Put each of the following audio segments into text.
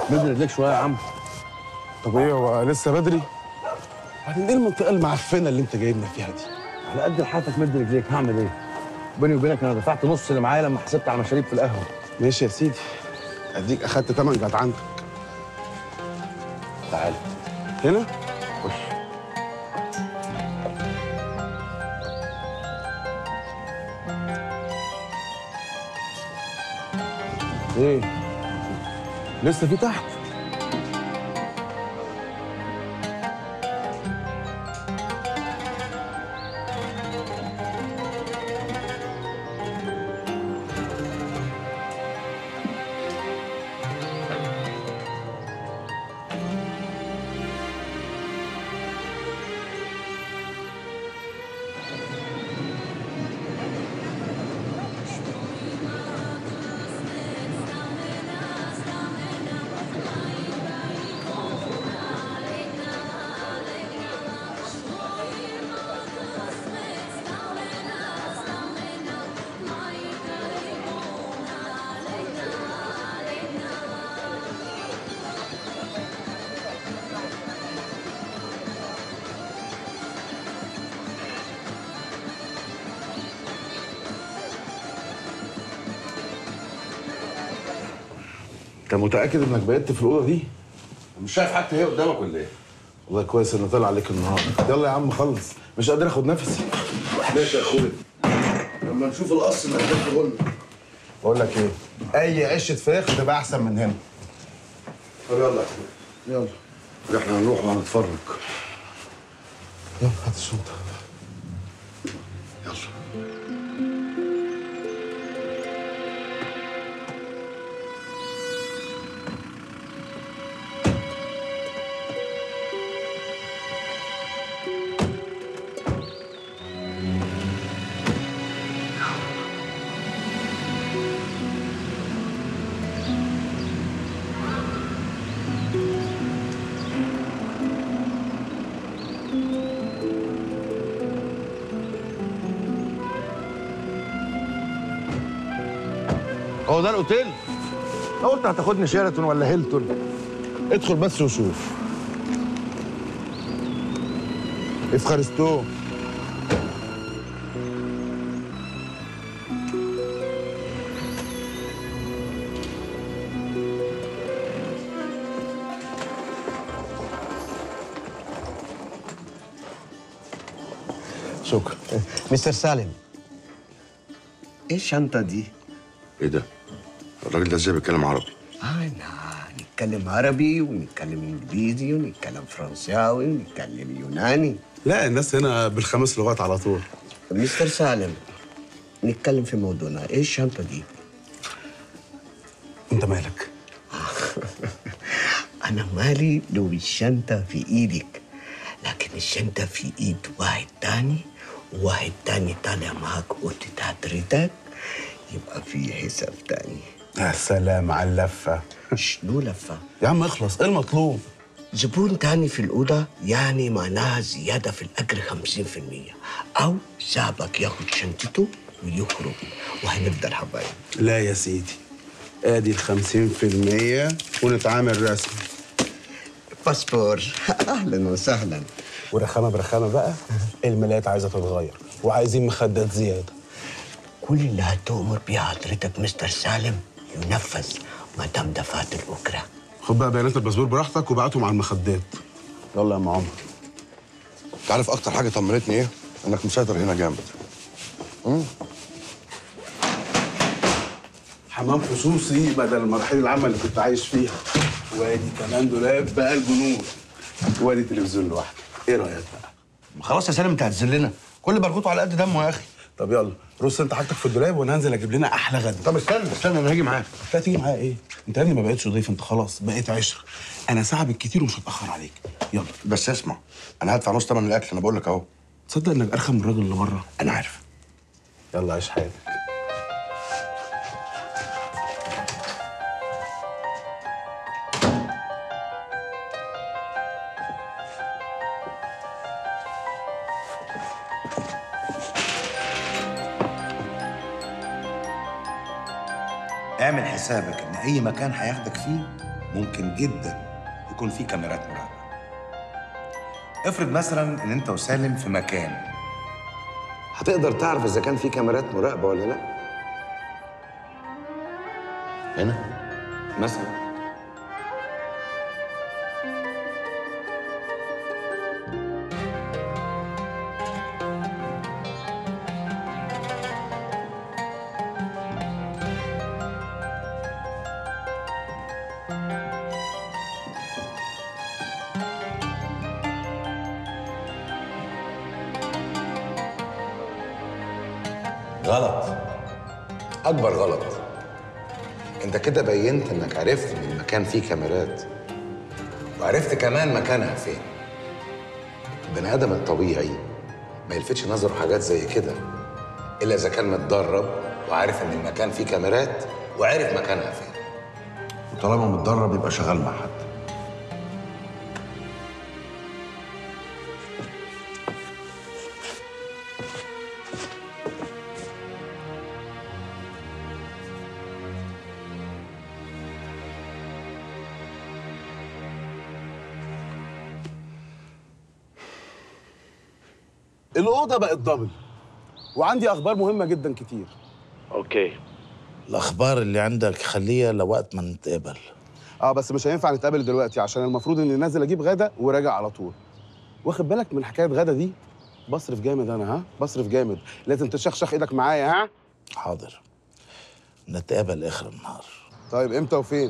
مد رجليك شويه يا عم طب ايه هو لسه بدري؟ بعدين ايه المنطقة المعفنة اللي انت جايبنا فيها دي؟ على قد لحافك مد رجليك هعمل ايه؟ بيني وبينك انا دفعت نص اللي معايا لما حسبت على مشاريب في القهوه ماشي يا سيدي اديك اخدت تمن جدعنتك تعالى هنا؟ خش ايه؟ لسه في تحت؟ انت متأكد انك بقيت في الأوضة دي؟ مش شايف حتى هي قدامك ولا ايه؟ والله كويس ان طلع عليك النهار يلا يا عم خلص مش قادر اخد نفسي ماشي يا اخويا لما نشوف القص اللي هتدخله لنا بقول لك ايه اي عشه فراخ تبقى احسن من هنا طب يلا يا اخويا يلا احنا هنروح وهنتفرج يلا هات الشنطه يلا هو ده الاوتيل لو قلت هتاخدني شيراتون ولا هيلتون ادخل بس وشوف افخارستو شكرا مستر سالم ايه الشنطة دي؟ ايه ده؟ الراجل ده ازاي بيتكلم عربي؟ أنا نتكلم عربي ونتكلم إنجليزي ونتكلم فرنساوي ونتكلم يوناني لا الناس هنا بالخمس لغات على طول مستر سالم نتكلم في موضوعنا ايه الشنطة دي؟ انت مالك أنا مالي لو الشنطة في إيدك لكن الشنطة في إيد واحد تاني وواحد تاني طالع معاك أوضة حضرتك يبقى في حساب تاني يا سلام على اللفه شنو لفة؟ يا عم اخلص ايه المطلوب زبون تاني في الأوضة يعني معناها زيادة في الأجر 50% أو صاحبك ياخد شنطته ويخرج وهنفضل حبايب لا يا سيدي ادي الخمسين في المية ونتعامل رسمي باسبور أهلا وسهلا ورخامة برخامة بقى الملايات عايزة تتغير وعايزين مخدات زيادة كل اللي هتؤمر بيه حضرتك مستر سالم ينفذ ما دام دفعت الأجرة خد بقى بيانات الباسبور براحتك وبعتهم على المخدات يلا يا ام عمر انت عارف اكتر حاجه طمنتني ايه؟ انك مسيطر هنا جامد حمام خصوصي بدل المراحل العامة اللي كنت عايش فيها وادي كمان دولاب بقى الجنون وادي تلفزيون لوحده ايه رايك بقى خلاص يا سالم انت هتذلنا كل برغوته على قد دمه يا اخي طب يلا رص انت حاجتك في الدولاب وانا هنزل اجيب لنا احلى غدا طب استنى استنى انا هاجي معاك انت هتيجي معايا ايه انت يا ابني ما بقتش ضيف انت خلاص بقيت عشره انا ساعه بالكتير ومش هتاخر عليك يلا بس اسمع انا هدفع نص ثمن الاكل انا بقول لك اهو تصدق انك ارخم من الراجل اللي بره انا عارف يلا عيش حياتك اعمل حسابك ان اي مكان هياخدك فيه ممكن جدا يكون في كاميرات مراقبه افرض مثلا ان انت وسالم في مكان هتقدر تعرف اذا كان في كاميرات مراقبه ولا لا هنا مثلا غلط اكبر غلط انت كده بينت انك عرفت ان المكان فيه كاميرات وعرفت كمان مكانها فين البني ادم الطبيعي ما يلفتش نظره حاجات زي كده الا اذا كان متدرب وعارف ان المكان فيه كاميرات وعارف مكانها فين وطالما متدرب يبقى شغال مع حد الاوضه بقت دبل وعندي اخبار مهمه جدا كتير اوكي الاخبار اللي عندك خليها لوقت ما نتقابل اه بس مش هينفع نتقابل دلوقتي عشان المفروض اني نازل اجيب غدا وراجع على طول واخد بالك من حكايه غدا دي بصرف جامد انا ها بصرف جامد لازم تشخشخ ايدك معايا ها حاضر نتقابل اخر النهار طيب امتى وفين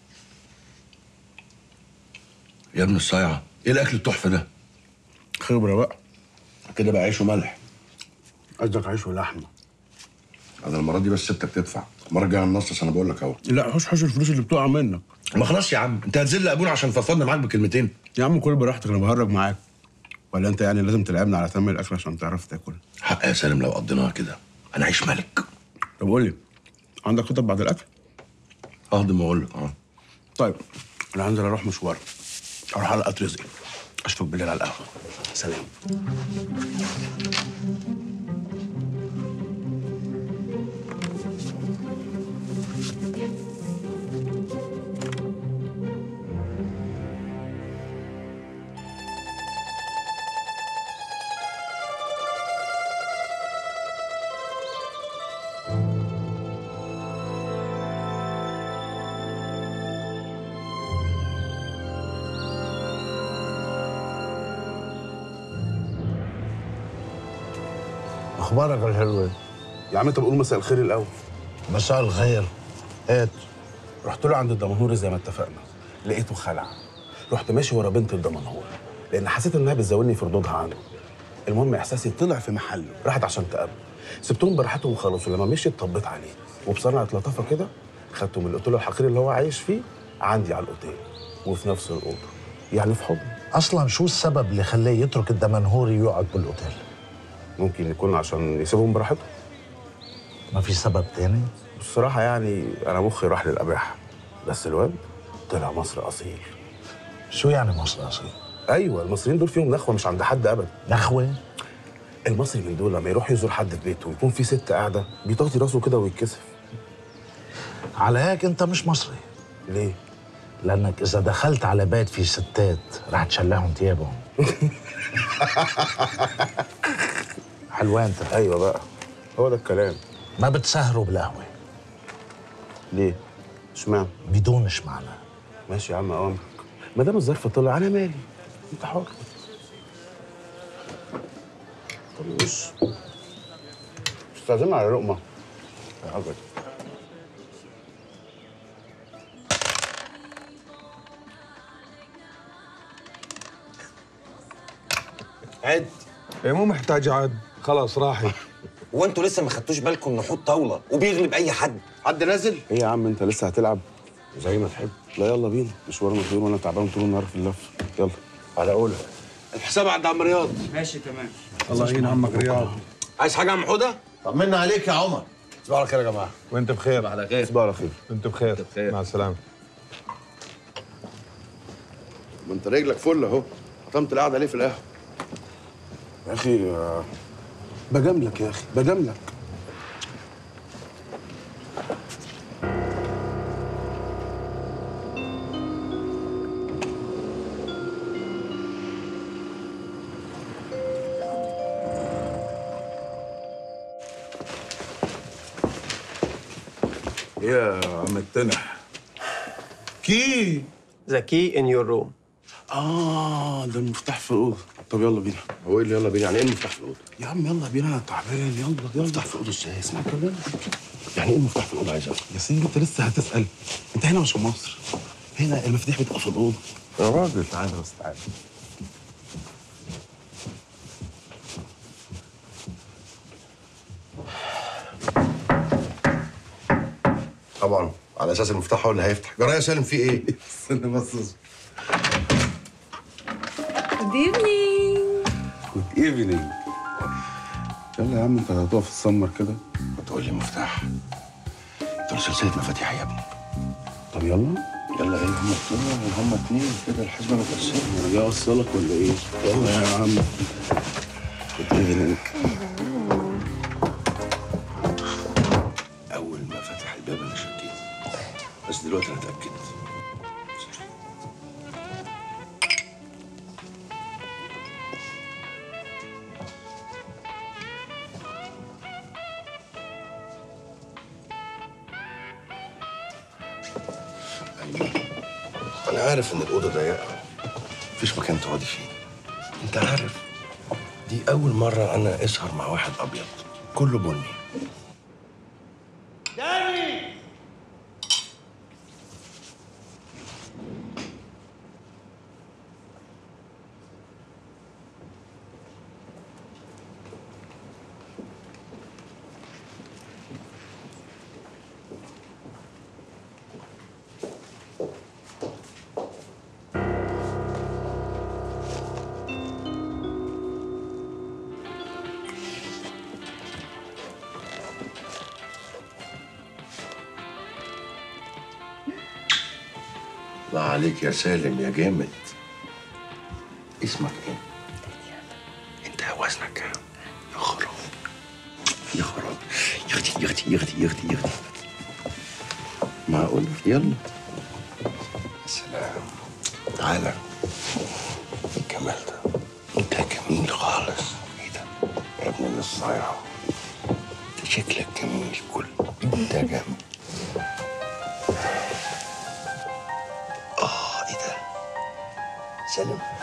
يا ابن الصيعه ايه الاكل التحفه ده خبره بقى كده بقى عيش وملح قصدك عيش ولحمه انا المره دي بس سبتك تدفع المره الجايه هننصص انا بقول لك اهو لا حوش حوش الفلوس اللي بتقع منك ما خلاص يا عم انت هتذل ابونا عشان فضفضنا معاك بكلمتين يا عم كل براحتك انا بهرج معاك ولا انت يعني لازم تلعبنا على تم الاكل عشان تعرف تاكل حق يا سالم لو قضيناها كده انا عيش ملك طب قول لي عندك خطط بعد الاكل اهضم واقول لك اه طيب انا هنزل اروح مشوار اروح على قطر رزقي اشوفك بالليل على القهوه سلام اخبارك الحلوه يا عم انت بقول مساء الخير الاول مساء الخير هات رحت له عند الدمنهوري زي ما اتفقنا لقيته خلع رحت ماشي ورا بنت الدمنهور لان حسيت انها بتزودني في ردودها عنه المهم احساسي طلع في محله راحت عشان تقابله سبتهم براحتهم وخلاص ولما مشيت طبيت عليه وبصنعة لطافه كده خدته من الاوتيل الحقير اللي هو عايش فيه عندي على الاوتيل وفي نفس الاوضه يعني في حضني اصلا شو السبب اللي خلاه يترك الدمنهوري يقعد بالاوتيل ممكن يكون عشان يسيبهم براحتهم ما في سبب تاني بصراحه يعني انا مخي راح للاباحه بس الواد طلع مصري اصيل شو يعني مصر اصيل ايوه المصريين دول فيهم نخوه مش عند حد ابدا نخوه المصري من دول لما يروح يزور حد في بيته ويكون في ست قاعده بيطاطي راسه كده ويتكسف على هيك انت مش مصري ليه؟ لانك اذا دخلت على بيت في ستات رح تشلعهم ثيابهم حلوان انت ايوه بقى هو ده الكلام ما بتسهروا بالقهوه ليه؟ اشمعنى؟ بدون اشمعنى ماشي يا عم اوامرك ما دام الظرف طلع انا مالي انت حر طب بص استاذن على لقمه يا حاجة. عد إيه مو محتاج عاد خلاص راحت هو انتوا لسه ما خدتوش بالكم ان حوت طاوله وبيغلب اي حد حد نازل ايه يا عم انت لسه هتلعب زي ما تحب لا يلا بينا مشوارنا طويل وانا تعبان طول النهار في اللف يلا على قولك الحساب عند عم رياض الله يعين عمك رياض عايز حاجه يا عم حوده طمنا عليك يا عمر صباح الخير يا جماعه وانت بخير على خير صباح الخير انت بخير مع السلامه ما انت رجلك فل اهو قطمت القعده ليه في القهوه يا اخي آه، بجاملك يا اخي بجاملك يا عم التنح كي The key in your room. اه ده المفتاح في الاوضه طب يلا بينا هو ايه اللي يلا بينا يعني ايه المفتاح في الاوضه؟ يا عم يلا بينا انا تعبان يلا يلا المفتاح في الاوضه ازاي؟ اسمع كلام يعني ايه المفتاح في الاوضه عايز افهم؟ يا سيدي انت لسه هتسال انت هنا مش في مصر هنا المفاتيح بتبقى في الاوضه يا راجل تعالى بس تعالى طبعا على اساس المفتاح هو اللي هيفتح جرايه يا سالم في ايه؟ استنى بس اصبر. Good evening. جود ايفنينج يلا يا عم انت هتقف تسمر كده تقول لي مفتاح دول سلسله مفاتيح يا ابني طب يلا يلا ايه هم اتنين هم اتنين كده الحسبه متقسمه انا جاي اوصلك ولا ايه؟ يلا يا عم جود ايفنينج اول ما فتح الباب انا شكيت بس دلوقتي انا اتاكدت أيوة. انا عارف ان الاوضه ضيقه مفيش مكان تقعدي فيه انت عارف دي اول مره انا اسهر مع واحد ابيض كله بني الله عليك يا سالم يا جامد اسمك ايه؟ انت وزنك كام؟ يا خراب يا خراب يغتي يغتي يغتي يغتي يغتي معقول؟ يلا يا سلام تعالى الجمال ده انت جميل خالص ايه ده؟ يا ابن الصايعة انت شكلك جميل كل انت جميل اه ايه ده؟ سالم